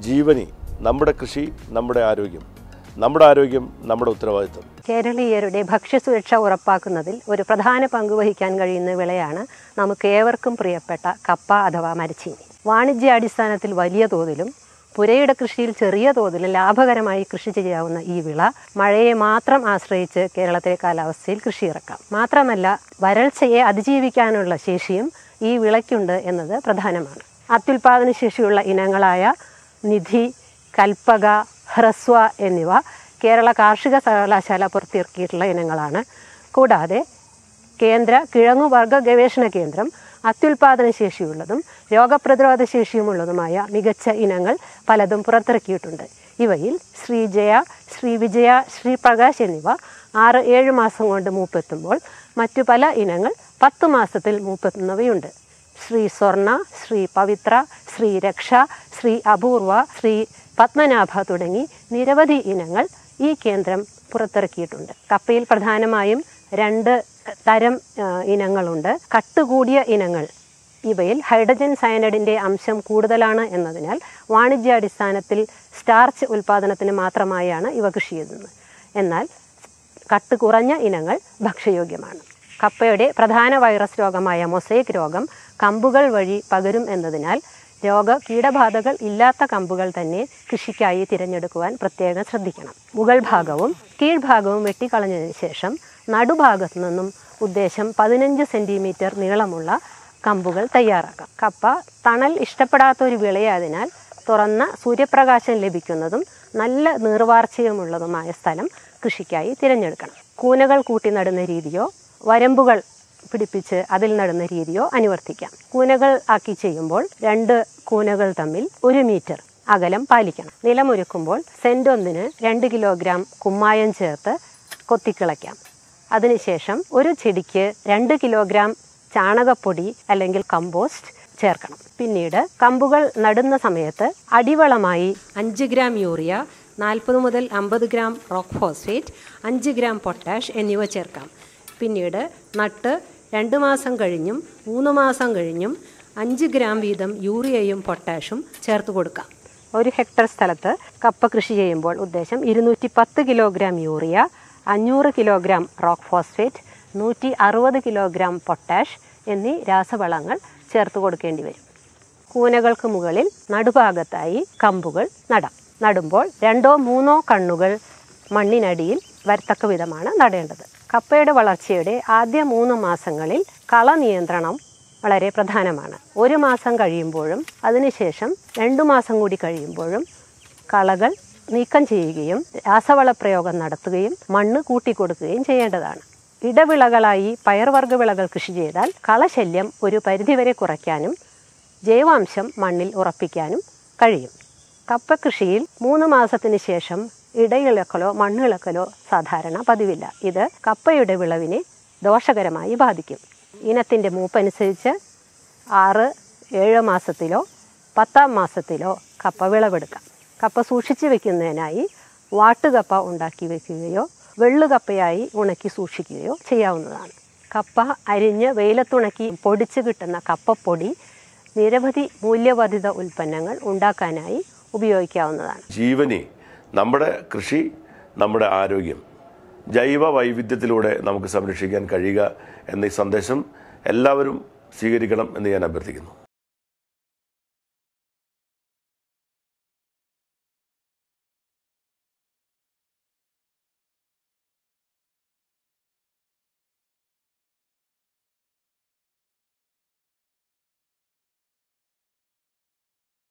ജീവനി നമ്മുടെ കൃഷി നമ്മുടെ ആരോഗ്യം നമ്മുടെ ആരോഗ്യം നമ്മുടെ ഉത്തരവാദിത്വം കേരളീയരുടെ ഭക്ഷ്യസുരക്ഷ ഉറപ്പാക്കുന്നതിൽ ഒരു പ്രധാന പങ്ക് വഹിക്കാൻ കഴിയുന്ന വിളയാണ് നമുക്ക് ഏവർക്കും പ്രിയപ്പെട്ട കപ്പ അഥവാ മരച്ചീനി വാണിജ്യാടിസ്ഥാനത്തിൽ വലിയ തോതിലും പുരയിട കൃഷിയിൽ ചെറിയ തോതിലും ലാഭകരമായി കൃഷി ചെയ്യാവുന്ന ഈ വിള മഴയെ മാത്രം ആശ്രയിച്ച് കേരളത്തിലെ കാലാവസ്ഥയിൽ കൃഷി ഇറക്കാം മാത്രമല്ല വരൾച്ചയെ അതിജീവിക്കാനുള്ള ശേഷിയും ഈ വിളയ്ക്കുണ്ട് എന്നത് പ്രധാനമാണ് അത്യുൽപാദന ശേഷിയുള്ള ഇനങ്ങളായ നിധി കൽപ്പക ഹ്രസ്വ എന്നിവ കേരള കാർഷിക സർവകലാശാല പുറത്തിറക്കിയിട്ടുള്ള ഇനങ്ങളാണ് കൂടാതെ കേന്ദ്ര കിഴങ്ങുവർഗ ഗവേഷണ കേന്ദ്രം അത്യുൽപാദന ശേഷിയുള്ളതും രോഗപ്രതിരോധ ശേഷിയുമുള്ളതുമായ മികച്ച ഇനങ്ങൾ പലതും പുറത്തിറക്കിയിട്ടുണ്ട് ഇവയിൽ ശ്രീജയ ശ്രീവിജയ ശ്രീപ്രകാശ് എന്നിവ ആറ് ഏഴ് മാസം കൊണ്ട് മൂപ്പെത്തുമ്പോൾ മറ്റു പല ഇനങ്ങൾ പത്ത് മാസത്തിൽ മൂപ്പെത്തുന്നവയുണ്ട് ശ്രീ സ്വർണ ശ്രീ പവിത്ര ശ്രീ രക്ഷ ശ്രീ അപൂർവ ശ്രീ പത്മനാഭ തുടങ്ങി നിരവധി ഇനങ്ങൾ ഈ കേന്ദ്രം പുറത്തിറക്കിയിട്ടുണ്ട് കപ്പയിൽ പ്രധാനമായും രണ്ട് തരം ആ, ഇനങ്ങളുണ്ട് കട്ടുകൂടിയ ഇനങ്ങൾ ഇവയിൽ ഹൈഡ്രജൻ സയനൈഡിൻ്റെ അംശം കൂടുതലാണ് എന്നതിനാൽ വാണിജ്യാടിസ്ഥാനത്തിൽ സ്റ്റാർച്ച് ഉൽപ്പാദനത്തിന് മാത്രമായാണ് ഇവ കൃഷി ചെയ്യുന്നത് എന്നാൽ കട്ട് കുറഞ്ഞ ഇനങ്ങൾ ഭക്ഷ്യയോഗ്യമാണ് കപ്പയുടെ പ്രധാന വൈറസ് രോഗമായ മൊസൈക് രോഗം കമ്പുകൾ വഴി പകരും എന്നതിനാൽ രോഗ കീടബാധകൾ ഇല്ലാത്ത കമ്പുകൾ തന്നെ കൃഷിക്കായി തിരഞ്ഞെടുക്കുവാൻ പ്രത്യേകം ശ്രദ്ധിക്കണം മുകൾ ഭാഗവും കീഴ്ഭാഗവും വെട്ടിക്കളഞ്ഞതിന് ശേഷം നടുഭാഗത്തു നിന്നും ഉദ്ദേശം പതിനഞ്ച് സെൻറ്റിമീറ്റർ നീളമുള്ള കമ്പുകൾ തയ്യാറാക്കാം കപ്പ തണൽ ഇഷ്ടപ്പെടാത്ത ഒരു വിളയായതിനാൽ തുറന്ന സൂര്യപ്രകാശം ലഭിക്കുന്നതും നല്ല നീർവാർച്ചയുമുള്ളതുമായ സ്ഥലം കൃഷിക്കായി തിരഞ്ഞെടുക്കണം കൂനകൾ കൂട്ടി നടുന്ന രീതിയോ വരമ്പുകൾ പിടിപ്പിച്ച് അതിൽ നടുന്ന രീതിയോ അനുവർത്തിക്കാം കൂനകൾ ആക്കി ചെയ്യുമ്പോൾ രണ്ട് കൂനകൾ തമ്മിൽ ഒരു മീറ്റർ അകലം പാലിക്കണം നിലമൊരുക്കുമ്പോൾ സെന്റ് ഒന്നിന് രണ്ട് കിലോഗ്രാം കുമ്മായം ചേർത്ത് കൊത്തിക്കിളയ്ക്കാം അതിനുശേഷം ഒരു ചെടിക്ക് രണ്ട് കിലോഗ്രാം ചാണകപ്പൊടി അല്ലെങ്കിൽ കമ്പോസ്റ്റ് ചേർക്കണം പിന്നീട് കമ്പുകൾ നടുന്ന സമയത്ത് അടിവളമായി അഞ്ച് ഗ്രാം യൂറിയ നാൽപ്പത് മുതൽ അമ്പത് ഗ്രാം റോക്ക് ഫോസ്ഫേറ്റ് അഞ്ച് ഗ്രാം പൊട്ടാഷ് എന്നിവ ചേർക്കാം പിന്നീട് നട്ട് രണ്ട് മാസം കഴിഞ്ഞും മൂന്ന് മാസം കഴിഞ്ഞും അഞ്ച് ഗ്രാം വീതം യൂറിയയും പൊട്ടാഷും ചേർത്ത് കൊടുക്കാം ഒരു ഹെക്ടർ സ്ഥലത്ത് കപ്പ കൃഷി ചെയ്യുമ്പോൾ ഉദ്ദേശം ഇരുന്നൂറ്റി പത്ത് കിലോഗ്രാം യൂറിയ അഞ്ഞൂറ് കിലോഗ്രാം റോക്ക് ഫോസ്ഫേറ്റ് നൂറ്റി അറുപത് കിലോഗ്രാം പൊട്ടാഷ് എന്നീ രാസവളങ്ങൾ ചേർത്ത് കൊടുക്കേണ്ടി വരും കൂനകൾക്ക് മുകളിൽ നടുഭാഗത്തായി കമ്പുകൾ നടാം നടുമ്പോൾ രണ്ടോ മൂന്നോ കണ്ണുകൾ മണ്ണിനടിയിൽ വരത്തക്ക വിധമാണ് നടേണ്ടത് കപ്പയുടെ വളർച്ചയുടെ ആദ്യ മൂന്ന് മാസങ്ങളിൽ കള നിയന്ത്രണം വളരെ പ്രധാനമാണ് ഒരു മാസം കഴിയുമ്പോഴും അതിനുശേഷം രണ്ടു മാസം കൂടി കഴിയുമ്പോഴും കളകൾ നീക്കം ചെയ്യുകയും രാസവളപ്രയോഗം നടത്തുകയും മണ്ണ് കൂട്ടിക്കൊടുക്കുകയും ചെയ്യേണ്ടതാണ് ഇടവിളകളായി പയർവർഗ്ഗ വിളകൾ കൃഷി ചെയ്താൽ കളശല്യം ഒരു പരിധിവരെ കുറയ്ക്കാനും ജൈവാംശം മണ്ണിൽ ഉറപ്പിക്കാനും കഴിയും കപ്പ കൃഷിയിൽ മൂന്ന് മാസത്തിന് ശേഷം ഇടയിളക്കലോ മണ്ണിളക്കലോ സാധാരണ പതിവില്ല ഇത് കപ്പയുടെ വിളവിനെ ദോഷകരമായി ബാധിക്കും ഇനത്തിൻ്റെ മൂപ്പനുസരിച്ച് ആറ് ഏഴ് മാസത്തിലോ പത്താം മാസത്തിലോ കപ്പ വിളവെടുക്കാം കപ്പ സൂക്ഷിച്ചു വെക്കുന്നതിനായി വാട്ടുകപ്പ ഉണ്ടാക്കി വെക്കുകയോ വെള്ളുകപ്പയായി ഉണക്കി സൂക്ഷിക്കുകയോ ചെയ്യാവുന്നതാണ് കപ്പ അരിഞ്ഞ് വെയിലത്തുണക്കി പൊടിച്ച് കിട്ടുന്ന കപ്പപ്പൊടി നിരവധി മൂല്യവർദ്ധിത ഉൽപ്പന്നങ്ങൾ ഉണ്ടാക്കാനായി ഉപയോഗിക്കാവുന്നതാണ് ജീവനി നമ്മുടെ കൃഷി നമ്മുടെ ആരോഗ്യം ജൈവ വൈവിധ്യത്തിലൂടെ നമുക്ക് സംരക്ഷിക്കാൻ കഴിയുക എന്ന ഈ സന്ദേശം എല്ലാവരും സ്വീകരിക്കണം എന്ന് ഞാൻ അഭ്യർത്ഥിക്കുന്നു